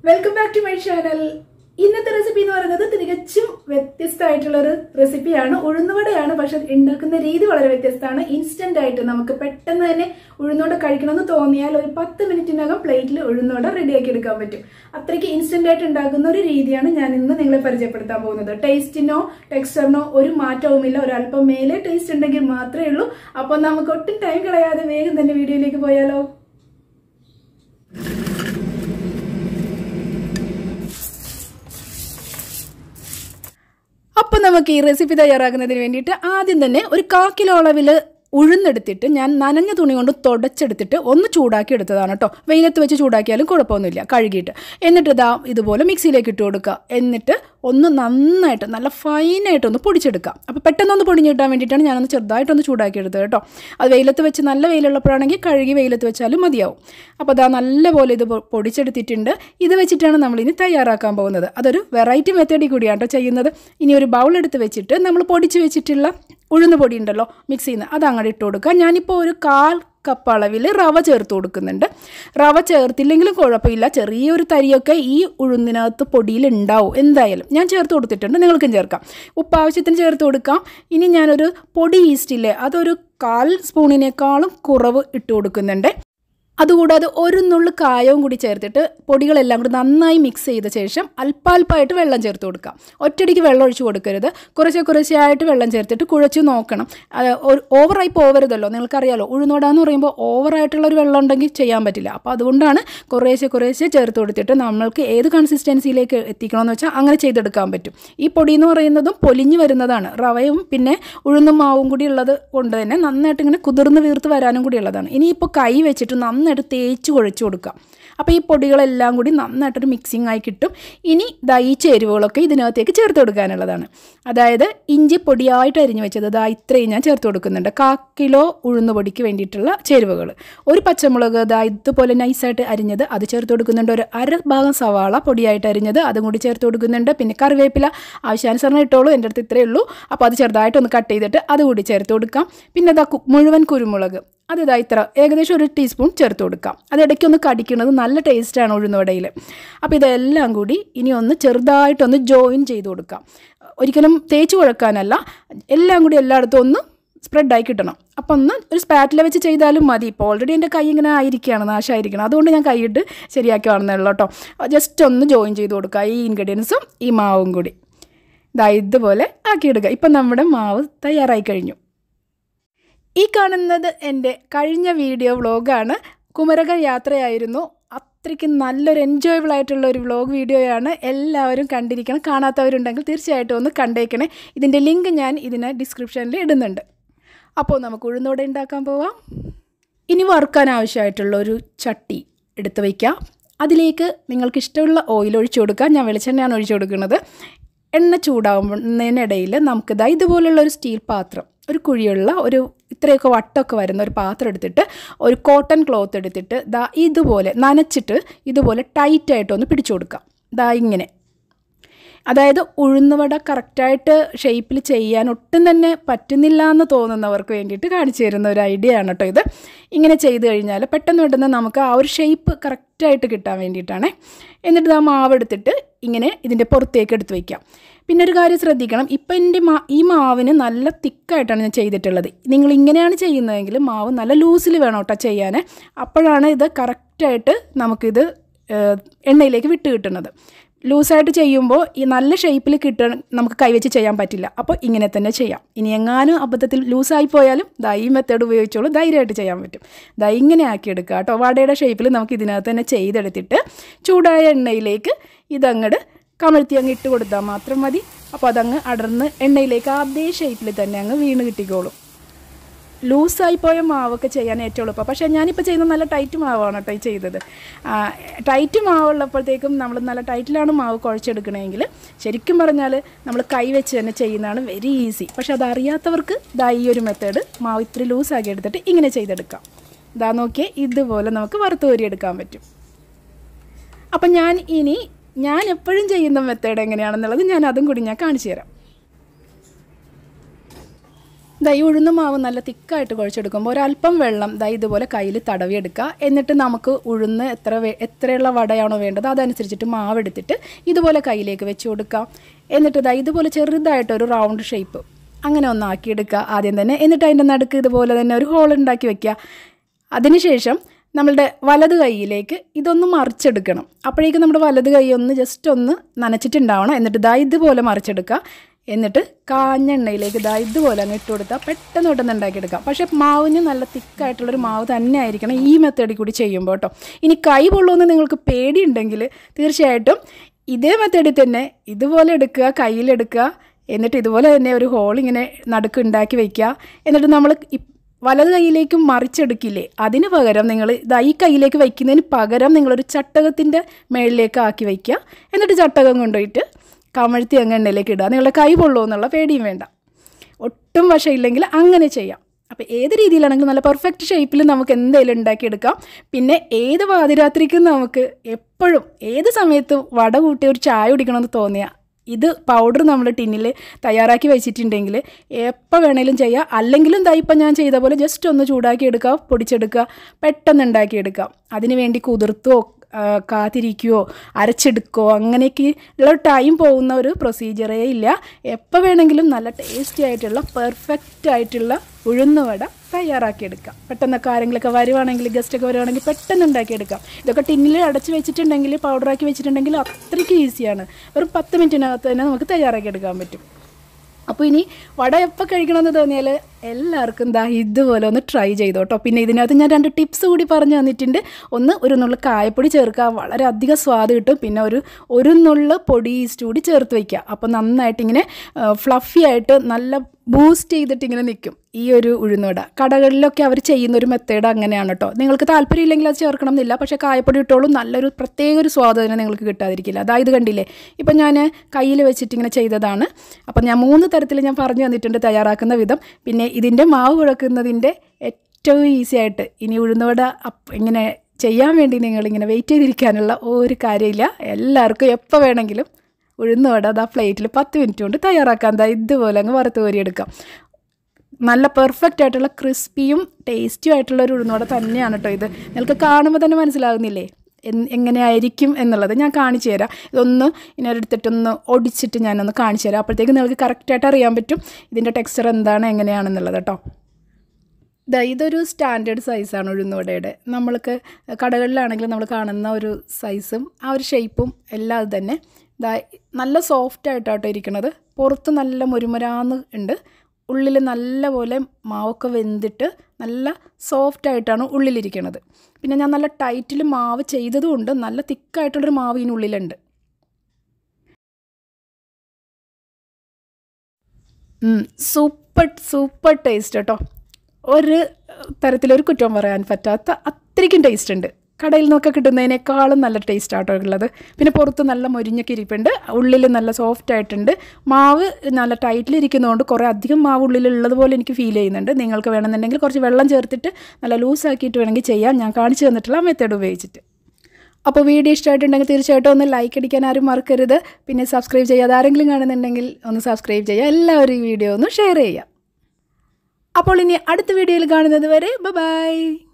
welcome back to my channel ഇന്നത്തെ recipe എന്ന് പറയുന്നത് തികച്ചും വ്യത്യസ്തമായിട്ടുള്ള ഒരു റെസിപ്പിയാണ് ഉഴുന്നുവടയാണ് പക്ഷെ ഉണ്ടാക്കുന്ന രീതി വളരെ വ്യത്യസ്തമാണ് ഇൻസ്റ്റന്റ് ആയിട്ട് നമുക്ക് പെട്ടെന്ന് തന്നെ ഉഴുന്നുവട കഴിക്കണമെന്ന് തോന്നിയാൽ ഒരു പത്ത് മിനിറ്റിനകം പ്ലേറ്റിൽ ഉഴുന്നുവട റെഡിയാക്കി എടുക്കാൻ പറ്റും അത്രയ്ക്ക് ഇൻസ്റ്റന്റ് ആയിട്ട് ഉണ്ടാക്കുന്ന ഒരു രീതിയാണ് ഞാൻ ഇന്ന് നിങ്ങളെ പരിചയപ്പെടുത്താൻ പോകുന്നത് ടേസ്റ്റിനോ ടെക്സ്ചറിനോ ഒരു മാറ്റവുമില്ല ഒരല്പം മേലെ ടേസ്റ്റ് ഉണ്ടെങ്കിൽ മാത്രമേ ഉള്ളൂ അപ്പോൾ നമുക്ക് ഒട്ടും ടൈം കളയാതെ വേഗം തന്നെ വീഡിയോയിലേക്ക് പോയാലോ അപ്പം നമുക്ക് ഈ റെസിപ്പി തയ്യാറാക്കുന്നതിന് വേണ്ടിയിട്ട് ആദ്യം തന്നെ ഒരു കാ കിലോ അളവിൽ ഉഴുന്നെടുത്തിട്ട് ഞാൻ നനഞ്ഞ തുണി കൊണ്ട് തുടച്ചെടുത്തിട്ട് ഒന്ന് ചൂടാക്കി എടുത്തതാണ് കേട്ടോ വെയിലത്ത് വെച്ച് ചൂടാക്കിയാലും കുഴപ്പമൊന്നുമില്ല കഴുകിയിട്ട് എന്നിട്ട് ഇതാ ഇതുപോലെ മിക്സിയിലേക്ക് ഇട്ട് കൊടുക്കുക എന്നിട്ട് ഒന്ന് നന്നായിട്ട് നല്ല ഫൈനായിട്ട് ഒന്ന് പൊടിച്ചെടുക്കുക അപ്പോൾ പെട്ടെന്നൊന്ന് പൊടിഞ്ഞ് കിട്ടാൻ വേണ്ടിയിട്ടാണ് ഞാനൊന്ന് ചെറുതായിട്ടൊന്ന് ചൂടാക്കി എടുത്തത് കേട്ടോ അത് വെയിലത്ത് വെച്ച് നല്ല വെയിലുള്ളപ്പോഴാണെങ്കിൽ കഴുകി വെയിലത്ത് വെച്ചാലും മതിയാവും അപ്പോൾ അതാ നല്ലപോലെ ഇത് പൊ- പൊടിച്ചെടുത്തിട്ടുണ്ട് ഇത് വെച്ചിട്ടാണ് നമ്മളിനി തയ്യാറാക്കാൻ പോകുന്നത് അതൊരു വെറൈറ്റി മെത്തേഡിൽ കൂടിയാണ് കേട്ടോ ചെയ്യുന്നത് ഇനി ഒരു ബൗൾ എടുത്ത് വെച്ചിട്ട് നമ്മൾ പൊടിച്ച് വെച്ചിട്ടുള്ള ഉഴുന്ന് പൊടി ഉണ്ടല്ലോ മിക്സിയിൽ നിന്ന് അത് അങ്ങോട്ട് ഇട്ട് കൊടുക്കുക ഞാനിപ്പോൾ ഒരു കാൽ കപ്പ് അളവിൽ റവ ചേർത്ത് കൊടുക്കുന്നുണ്ട് റവ ചേർത്തില്ലെങ്കിലും കുഴപ്പമില്ല ചെറിയൊരു തരിയൊക്കെ ഈ ഉഴുന്നിനകത്ത് പൊടിയിൽ ഉണ്ടാവും എന്തായാലും ഞാൻ ചേർത്ത് കൊടുത്തിട്ടുണ്ട് നിങ്ങൾക്കും ചേർക്കാം ഉപ്പ് ആവശ്യത്തിന് ചേർത്ത് കൊടുക്കാം ഇനി ഞാനൊരു പൊടി ഈസ്റ്റില്ലേ അതൊരു കാൽ സ്പൂണിനേക്കാളും കുറവ് ഇട്ട് കൊടുക്കുന്നുണ്ട് അതുകൂടാതെ ഒരു നുള്ളു കായവും കൂടി ചേർത്തിട്ട് പൊടികളെല്ലാം കൂടി നന്നായി മിക്സ് ചെയ്ത ശേഷം അല്പാൽപ്പായിട്ട് വെള്ളം ചേർത്ത് കൊടുക്കാം ഒറ്റയടിക്ക് വെള്ളം ഒഴിച്ച് കൊടുക്കരുത് കുറച്ച് കുറച്ചായിട്ട് വെള്ളം ചേർത്തിട്ട് കുഴച്ച് നോക്കണം അത് ഒരു- ഓവറായി പോകരുതല്ലോ നിങ്ങൾക്കറിയാലോ ഉഴുന്നോടാന്ന് പറയുമ്പോൾ ഓവറായിട്ടുള്ള ഒരു വെള്ളം ഉണ്ടെങ്കിൽ ചെയ്യാൻ പറ്റില്ല അപ്പോൾ അതുകൊണ്ടാണ് കുറേശ്ശെ കുറേശ്ശെ ചേർത്ത് കൊടുത്തിട്ട് നമ്മൾക്ക് ഏത് കൺസിസ്റ്റൻസിയിലേക്ക് എത്തിക്കണമെന്ന് വെച്ചാൽ അങ്ങനെ ചെയ്തെടുക്കാൻ പറ്റും ഈ പൊടി എന്ന് പറയുന്നതും പൊലിഞ്ഞു വരുന്നതാണ് റവയും പിന്നെ ഉഴുന്നും മാവും കൂടി ഉള്ളത് കൊണ്ട് തന്നെ നന്നായിട്ട് ഇങ്ങനെ കുതിർന്ന് വീർത്ത് വരാനും കൂടി ഉള്ളതാണ് ഇനിയിപ്പോൾ കൈ വെച്ചിട്ട് നന്നായിട്ട് തേച്ച് കുഴച്ച് കൊടുക്കാം അപ്പോൾ ഈ പൊടികളെല്ലാം കൂടി നന്നായിട്ടൊരു മിക്സിംഗ് ആയി കിട്ടും ഇനി ദാ ഈ ചേരുവകളൊക്കെ ഇതിനകത്തേക്ക് ചേർത്ത് കൊടുക്കാനുള്ളതാണ് അതായത് ഇഞ്ചി പൊടിയായിട്ട് അരിഞ്ഞു വെച്ചത് ദാ ഇത്രയും ഞാൻ ചേർത്ത് കൊടുക്കുന്നുണ്ട് കാ കിലോ ഉഴുന്ന് പൊടിക്ക് വേണ്ടിയിട്ടുള്ള ചേരുവകൾ ഒരു പച്ചമുളക് ദാ ഇതുപോലെ നൈസായിട്ട് അരിഞ്ഞത് അത് ചേർത്ത് കൊടുക്കുന്നുണ്ട് ഒരു അര ഭാഗം സവാള പൊടിയായിട്ട് അരിഞ്ഞത് അതും കൂടി ചേർത്ത് കൊടുക്കുന്നുണ്ട് പിന്നെ കറിവേപ്പില ആവശ്യാനുസരണം ഇട്ടോളൂ എൻ്റെ അടുത്ത് ഇത്രയേ ഉള്ളൂ അപ്പോൾ അത് ചെറുതായിട്ടൊന്ന് കട്ട് ചെയ്തിട്ട് അതുകൂടി ചേർത്ത് കൊടുക്കാം പിന്നെ ദാ കു- മുഴുവൻ കുരുമുളക് അത് ഇതാ ഇത്ര ഏകദേശം ഒരു ടീസ്പൂൺ ചേർത്ത് കൊടുക്കാം അത് ഇടയ്ക്കൊന്ന് കടിക്കുന്നത് നല്ല ടേസ്റ്റാണ് ഉഴുന്നുവടയിൽ അപ്പോൾ ഇതെല്ലാം കൂടി ഇനി ഒന്ന് ചെറുതായിട്ടൊന്ന് ജോയിൻ ചെയ്ത് കൊടുക്കാം ഒരിക്കലും തേച്ച് കുഴക്കാനല്ല എല്ലാം കൂടി എല്ലായിടത്തും ഒന്ന് സ്പ്രെഡായി കിട്ടണം അപ്പം ഒന്ന് ഒരു സ്പാറ്റില വെച്ച് ചെയ്താലും മതി ഇപ്പോൾ ഓൾറെഡി എൻ്റെ കൈ ഇങ്ങനെ ആയിരിക്കുകയാണ് നാശമായിരിക്കണം അതുകൊണ്ട് ഞാൻ കൈയിട്ട് ശരിയാക്കി വന്നേയുള്ളൂ കേട്ടോ ജസ്റ്റ് ഒന്ന് ജോയിൻ ചെയ്ത് കൊടുക്കുക ഈ ഇൻഗ്രീഡിയൻസും ഈ മാവും കൂടി ഇതാ ഇതുപോലെ ആക്കിയെടുക്കുക ഇപ്പം നമ്മുടെ മാവ് തയ്യാറായി കഴിഞ്ഞു ഈ കാണുന്നത് എൻ്റെ കഴിഞ്ഞ വീഡിയോ വ്ളോഗാണ് കുമരക യാത്രയായിരുന്നു അത്രയ്ക്ക് നല്ലൊരു എൻജോയബിൾ ആയിട്ടുള്ള ഒരു വ്ളോഗ് വീഡിയോയാണ് എല്ലാവരും കണ്ടിരിക്കണം കാണാത്തവരുണ്ടെങ്കിൽ തീർച്ചയായിട്ടും ഒന്ന് കണ്ടേക്കണേ ഇതിൻ്റെ ലിങ്ക് ഞാൻ ഇതിന് ഡിസ്ക്രിപ്ഷനിൽ ഇടുന്നുണ്ട് അപ്പോൾ നമുക്ക് ഉഴുന്നോടെ ഉണ്ടാക്കാൻ പോവാം ഇനി വറുക്കാൻ ആവശ്യമായിട്ടുള്ള ഒരു ചട്ടി എടുത്ത് വയ്ക്കാം അതിലേക്ക് നിങ്ങൾക്ക് ഇഷ്ടമുള്ള ഓയിൽ ഒഴിച്ചു കൊടുക്കുക ഞാൻ വെളിച്ചെണ്ണയാണ് ഒഴിച്ചു കൊടുക്കുന്നത് എണ്ണ ചൂടാവുന്നതിനിടയിൽ നമുക്ക് ദാ ഇതുപോലുള്ള ഒരു സ്റ്റീൽ പാത്രം ഒരു കുഴിയുള്ള ഒരു ഇത്രയൊക്കെ വട്ടമൊക്കെ വരുന്ന ഒരു പാത്രം എടുത്തിട്ട് ഒരു കോട്ടൺ ക്ലോത്ത് എടുത്തിട്ട് ദാ ഇതുപോലെ നനച്ചിട്ട് ഇതുപോലെ ടൈറ്റായിട്ടൊന്ന് പിടിച്ചു കൊടുക്കാം ദാ ഇങ്ങനെ അതായത് ഉഴുന്നുവട കറക്റ്റായിട്ട് ഷേപ്പിൽ ചെയ്യാൻ ഒട്ടും തന്നെ പറ്റുന്നില്ല എന്ന് തോന്നുന്നവർക്ക് വേണ്ടിയിട്ട് കാണിച്ചു തരുന്ന ഒരു ഐഡിയ ആണ് കേട്ടോ ഇത് ഇങ്ങനെ ചെയ്ത് കഴിഞ്ഞാൽ പെട്ടെന്ന് പെട്ടെന്ന് നമുക്ക് ആ ഒരു ഷേപ്പ് കറക്റ്റായിട്ട് കിട്ടാൻ വേണ്ടിയിട്ടാണ് എന്നിട്ട് ആ മാവ് എടുത്തിട്ട് ഇങ്ങനെ ഇതിൻ്റെ പുറത്തേക്ക് എടുത്ത് വയ്ക്കാം പിന്നെ ഒരു കാര്യം ശ്രദ്ധിക്കണം ഇപ്പം എൻ്റെ മാ ഈ മാവിന് നല്ല തിക്കായിട്ടാണ് ഞാൻ ചെയ്തിട്ടുള്ളത് നിങ്ങൾ ഇങ്ങനെയാണ് ചെയ്യുന്നതെങ്കിൽ മാവ് നല്ല ലൂസിൽ വേണം കേട്ടോ ചെയ്യാൻ അപ്പോഴാണ് ഇത് കറക്റ്റായിട്ട് നമുക്കിത് ഏഹ്, എണ്ണയിലേക്ക് വിട്ട് കിട്ടുന്നത് ലൂസായിട്ട് ചെയ്യുമ്പോൾ ഈ നല്ല ഷേപ്പിൽ കിട്ട നമുക്ക് കൈവച്ച് ചെയ്യാൻ പറ്റില്ല അപ്പോൾ ഇങ്ങനെ തന്നെ ചെയ്യാം ഇനി എങ്ങാനും അബദ്ധത്തിൽ ലൂസായി പോയാലും ദാ ഈ മെത്തേഡ് ഉപയോഗിച്ചോളൂ ധൈര്യമായിട്ട് ചെയ്യാൻ പറ്റും ദാ ഇങ്ങനെ ആക്കിയെടുക്കുക കേട്ടോ വടയുടെ ഷേപ്പിൽ നമുക്ക് ഇതിനകത്ത് തന്നെ ചെയ്തെടുത്തിട്ട് ചൂടായ എണ്ണയിലേക്ക് ഇതങ്ങട് കമഴ്ത്തി അങ്ങ് ഇട്ട് കൊടുത്താൽ മാത്രം മതി അപ്പോൾ അതങ്ങ് അടർന്ന് എണ്ണയിലേക്ക് അതേ ഷേപ്പിൽ തന്നെ അങ്ങ് വീണ് കിട്ടിക്കോളും ലൂസായി പോയ മാവൊക്കെ ചെയ്യാൻ ഏറ്റവും എളുപ്പം പക്ഷേ ഞാനിപ്പോൾ ചെയ്യുന്നത് നല്ല ടൈറ്റ് മാവാണ് കേട്ടോ ഈ ചെയ്തത് ആ, ടൈറ്റ് മാവുള്ളപ്പോഴത്തേക്കും നമ്മൾ നല്ല ടൈറ്റിലാണ് മാവ് കുഴച്ചെടുക്കണമെങ്കിൽ ശരിക്കും പറഞ്ഞാൽ നമ്മൾ കൈ വെച്ച് തന്നെ ചെയ്യുന്നതാണ് വെരി ഈസി പക്ഷെ അതറിയാത്തവർക്ക് ദാ ഈ ഒരു മെത്തേഡ് മാവ് ഇത്തിരി ലൂസാക്കി എടുത്തിട്ട് ഇങ്ങനെ ചെയ്തെടുക്കാം ഇതാ നോക്കിയേ ഇതുപോലെ നമുക്ക് വറുത്ത് കോരിയെടുക്കാൻ പറ്റും അപ്പം ഞാൻ ഇനി ഞാൻ എപ്പോഴും ചെയ്യുന്ന മെത്തേഡ് എങ്ങനെയാണെന്നുള്ളത് ഞാൻ അതും കൂടി ഞാൻ കാണിച്ചു തരാം ദാ ഈ ഉഴുന്ന മാവ് നല്ല തിക്കായിട്ട് കുഴച്ചെടുക്കുമ്പോൾ ഒരല്പം വെള്ളം ദാ ഇതുപോലെ കയ്യിൽ തടവിയെടുക്കുക എന്നിട്ട് നമുക്ക് ഉഴുന്ന് എത്ര വേ- എത്രയുള്ള വടയാണോ വേണ്ടത് അതനുസരിച്ചിട്ട് മാവ് എടുത്തിട്ട് ഇതുപോലെ കയ്യിലേക്ക് വെച്ച് കൊടുക്കുക എന്നിട്ട് ദാ ഇതുപോലെ ചെറുതായിട്ടൊരു റൗണ്ട് ഷേപ്പ് അങ്ങനെ ഒന്ന് ആക്കിയെടുക്കുക ആദ്യം തന്നെ എന്നിട്ട് അതിൻ്റെ നടുക്ക് ഇതുപോലെ തന്നെ ഒരു ഹോൾ ഉണ്ടാക്കി വെക്കുക അതിനുശേഷം നമ്മളുടെ വലത് കൈയിലേക്ക് ഇതൊന്ന് മറിച്ചെടുക്കണം അപ്പോഴേക്കും നമ്മുടെ വലത് കൈ ഒന്ന് ജസ്റ്റ് ഒന്ന് നനച്ചിട്ടുണ്ടാവണം എന്നിട്ട് ദാ ഇതുപോലെ മറിച്ചെടുക്കുക എന്നിട്ട് കാഞ്ഞ എണ്ണയിലേക്ക് ദാ ഇതുപോലെ അങ്ങ് ഇട്ട് കൊടുത്താൽ പെട്ടെന്ന് പെട്ടെന്ന് ഉണ്ടാക്കിയെടുക്കാം പക്ഷേ മാവിന് നല്ല തിക്കായിട്ടുള്ളൊരു മാവ് തന്നെ ആയിരിക്കണം ഈ മെത്തേഡിൽ കൂടി ചെയ്യുമ്പോൾ കേട്ടോ ഇനി കൈ പൊള്ളുമെന്ന് നിങ്ങൾക്ക് പേടിയുണ്ടെങ്കിൽ തീർച്ചയായിട്ടും ഇതേ മെത്തേഡിൽ തന്നെ ഇതുപോലെ എടുക്കുക കയ്യിലെടുക്കുക എന്നിട്ട് ഇതുപോലെ തന്നെ ഒരു ഹോൾ ഇങ്ങനെ നടുക്ക് ഉണ്ടാക്കി വയ്ക്കുക എന്നിട്ട് നമ്മൾ വലത് കൈയിലേക്കും മറിച്ചെടുക്കില്ലേ അതിന് പകരം നിങ്ങൾ ഇതാ ഈ കൈയിലേക്ക് വയ്ക്കുന്നതിന് പകരം നിങ്ങളൊരു ചട്ടകത്തിൻ്റെ മേളിലേക്ക് ആക്കി വയ്ക്കുക എന്നിട്ട് ചട്ടകം കൊണ്ടുപോയിട്ട് കമഴ്ത്തി അങ്ങ് എണ്ണയിലേക്ക് ഇടുക നിങ്ങളുടെ കൈ പൊള്ളുമോ എന്നുള്ള പേടിയും വേണ്ട ഒട്ടും വശമില്ലെങ്കിൽ അങ്ങനെ ചെയ്യാം അപ്പോൾ ഏത് രീതിയിലാണെങ്കിലും നല്ല പെർഫെക്റ്റ് ഷേപ്പിൽ നമുക്ക് എന്തെങ്കിലും ഉണ്ടാക്കിയെടുക്കാം പിന്നെ ഏത് പാതിരാത്രിക്കും നമുക്ക് എപ്പോഴും ഏത് സമയത്തും വട കൂട്ടി ഒരു ചായ കുടിക്കണമെന്ന് തോന്നിയാൽ ഇത് പൗഡർ നമ്മൾ ടിന്നിൽ തയ്യാറാക്കി വെച്ചിട്ടുണ്ടെങ്കിൽ എപ്പോൾ വേണേലും ചെയ്യാം അല്ലെങ്കിലും ദാ ഇപ്പം ഞാൻ ചെയ്ത പോലെ ജസ്റ്റ് ഒന്ന് ചൂടാക്കി എടുക്കുക പൊടിച്ചെടുക്കുക പെട്ടെന്ന് ഉണ്ടാക്കിയെടുക്കാം അതിന് വേണ്ടി കുതിർത്തോ ആ, കാത്തിരിക്കുകയോ അരച്ചെടുക്കുകയോ അങ്ങനെയൊക്കെ ഉള്ള ടൈം പോകുന്ന ഒരു പ്രൊസീജിയറേ ഇല്ല എപ്പോൾ വേണമെങ്കിലും നല്ല ടേസ്റ്റി ആയിട്ടുള്ള പെർഫെക്റ്റ് ആയിട്ടുള്ള ഉഴുന്നുവട തയ്യാറാക്കിയെടുക്കാം പെട്ടെന്നൊക്കെ ആരെങ്കിലുമൊക്കെ വരുവാണെങ്കിൽ ഗസ്റ്റൊക്കെ വരുവാണെങ്കിൽ പെട്ടെന്ന് ഉണ്ടാക്കിയെടുക്കാം ഇതൊക്കെ ടിന്നിൽ അടച്ച് വെച്ചിട്ടുണ്ടെങ്കിൽ പൗഡറാക്കി വെച്ചിട്ടുണ്ടെങ്കിൽ അത്രയ്ക്ക് ഈസിയാണ് ഒരു പത്ത് മിനിറ്റിനകത്ത് തന്നെ നമുക്ക് തയ്യാറാക്കിയെടുക്കാൻ പറ്റും അപ്പോൾ ഇനി വട എപ്പോൾ കഴിക്കണമെന്ന് തോന്നിയാൽ എല്ലാവർക്കും ദാ ഇതുപോലെ ഒന്ന് ട്രൈ ചെയ്തോ കേട്ടോ പിന്നെ ഇതിനകത്ത് ഞാൻ രണ്ട് ടിപ്സ് കൂടി പറഞ്ഞു തന്നിട്ടുണ്ട് ഒന്ന് ഒരു നുള്ളു കായപ്പൊടി ചേർക്കുക വളരെ അധികം സ്വാദ് കിട്ടും പിന്നെ ഒരു ഒരു നുള്ളു പൊടി ഈസ്റ്റ് കൂടി ചേർത്ത് വയ്ക്കുക അപ്പോൾ നന്നായിട്ട് ഇങ്ങനെ ഫ്ലഫി ആയിട്ട് നല്ല ബൂസ്റ്റ് ചെയ്തിട്ട് ഇങ്ങനെ നിൽക്കും ഈ ഒരു ഉഴുന്നുവട കടകളിലൊക്കെ അവർ ചെയ്യുന്ന ഒരു മെത്തേഡ് അങ്ങനെയാണ് കേട്ടോ നിങ്ങൾക്ക് താല്പര്യമില്ലെങ്കിൽ അത് ചേർക്കണം എന്നില്ല പക്ഷേ കായപ്പൊടി ഇട്ടോളും നല്ലൊരു പ്രത്യേക ഒരു സ്വാദ് തന്നെ നിങ്ങൾക്ക് കിട്ടാതിരിക്കില്ല അതായത് കണ്ടില്ലേ ഇപ്പം ഞാൻ കയ്യിൽ വെച്ചിട്ട് ഇങ്ങനെ ചെയ്തതാണ് അപ്പം ഞാൻ മൂന്ന് തരത്തിൽ ഞാൻ പറഞ്ഞു തന്നിട്ടുണ്ട് തയ്യാറാക്കുന്ന വിധം പിന്നെ ഇതിൻ്റെ മാവ് കുഴക്കുന്നതിൻ്റെ ഏറ്റവും ഈസി ആയിട്ട് ഇനി ഉഴുന്നുവട അപ്പ് ഇങ്ങനെ ചെയ്യാൻ വേണ്ടി നിങ്ങളിങ്ങനെ വെയിറ്റ് ചെയ്തിരിക്കാനുള്ള ഒരു കാര്യമില്ല എല്ലാവർക്കും എപ്പോൾ വേണമെങ്കിലും ഉഴുന്നുവട അത് ആ പ്ലേറ്റിൽ പത്ത് മിനിറ്റ് കൊണ്ട് തയ്യാറാക്കാം ദാ ഇതുപോലെ അങ്ങ് വറുത്ത് കോരിയെടുക്കാം നല്ല പെർഫെക്റ്റ് ആയിട്ടുള്ള ക്രിസ്പിയും ടേസ്റ്റിയും ആയിട്ടുള്ള ഒരു ഉഴുന്നുവട തന്നെയാണ് കേട്ടോ ഇത് നിങ്ങൾക്ക് കാണുമ്പോൾ തന്നെ മനസ്സിലാകുന്നില്ലേ എൻ- എങ്ങനെയായിരിക്കും എന്നുള്ളത് ഞാൻ കാണിച്ചു തരാം ഇതൊന്ന് ഇനി എടുത്തിട്ടൊന്ന് ഒടിച്ചിട്ട് ഞാനൊന്ന് കാണിച്ചു തരാം അപ്പോഴത്തേക്ക് നിങ്ങൾക്ക് കറക്റ്റായിട്ട് അറിയാൻ പറ്റും ഇതിൻ്റെ ടെക്സ്ചർ എന്താണ് എങ്ങനെയാണെന്നുള്ളത് കേട്ടോ ദാ ഇതൊരു സ്റ്റാൻഡേർഡ് സൈസാണ് ഉഴുന്നുവടയുടെ നമ്മൾക്ക് കടകളിലാണെങ്കിലും നമ്മൾ കാണുന്ന ഒരു സൈസും ആ ഒരു ഷേപ്പും എല്ലാം അത് തന്നെ ദാ നല്ല സോഫ്റ്റ് ആയിട്ടാട്ടോ ഇരിക്കുന്നത് പുറത്ത് നല്ല മുരുമുരാന്ന് ഉണ്ട് ഉള്ളിൽ നല്ല പോലെ മാവൊക്കെ വെന്തിട്ട് നല്ല സോഫ്റ്റ് ആയിട്ടാണ് ഉള്ളിലിരിക്കുന്നത് പിന്നെ ഞാൻ നല്ല ടൈറ്റിൽ മാവ് ചെയ്തതുകൊണ്ട് നല്ല തിക്കായിട്ടുള്ളൊരു മാവ് ഇതിനുള്ളിലുണ്ട് സൂപ്പർ സൂപ്പർ ടേസ്റ്റ് കേട്ടോ ഒരു തരത്തിലൊരു കുറ്റവും പറയാൻ പറ്റാത്ത അത്രയ്ക്കും ടേസ്റ്റ് ഉണ്ട് കടയിൽ നിന്നൊക്കെ കിട്ടുന്നതിനേക്കാളും നല്ല ടേസ്റ്റ് ആട്ടോ ഉള്ളത് പിന്നെ പുറത്ത് നല്ല മൊരിഞ്ഞൊക്കെ ഇരിപ്പുണ്ട് ഉള്ളിൽ നല്ല സോഫ്റ്റ് ആയിട്ടുണ്ട് മാവ് നല്ല ടൈറ്റിലിരിക്കുന്നതുകൊണ്ട് കുറേ അധികം മാവ് ഉള്ളിലുള്ളത് പോലെ എനിക്ക് ഫീൽ ചെയ്യുന്നുണ്ട് നിങ്ങൾക്ക് വേണമെന്നുണ്ടെങ്കിൽ കുറച്ച് വെള്ളം ചേർത്തിട്ട് നല്ല ലൂസാക്കിയിട്ട് വേണമെങ്കിൽ ചെയ്യാം ഞാൻ കാണിച്ചു തന്നിട്ടുള്ള ആ മെത്തേഡ് ഉപയോഗിച്ചിട്ട് അപ്പോൾ വീഡിയോ ഇഷ്ടമായിട്ടുണ്ടെങ്കിൽ തീർച്ചയായിട്ടും ഒന്ന് ലൈക്ക് അടിക്കാൻ ആരും മറക്കരുത് പിന്നെ സബ്സ്ക്രൈബ് ചെയ്യാതെ ആരെങ്കിലും കാണുന്നുണ്ടെങ്കിൽ ഒന്ന് സബ്സ്ക്രൈബ് ചെയ്യുക എല്ലാവരും ഈ വീഡിയോ ഒന്ന് ഷെയർ ചെയ്യുക അപ്പോൾ ഇനി അടുത്ത വീഡിയോയിൽ കാണുന്നത് വരെ ബൈ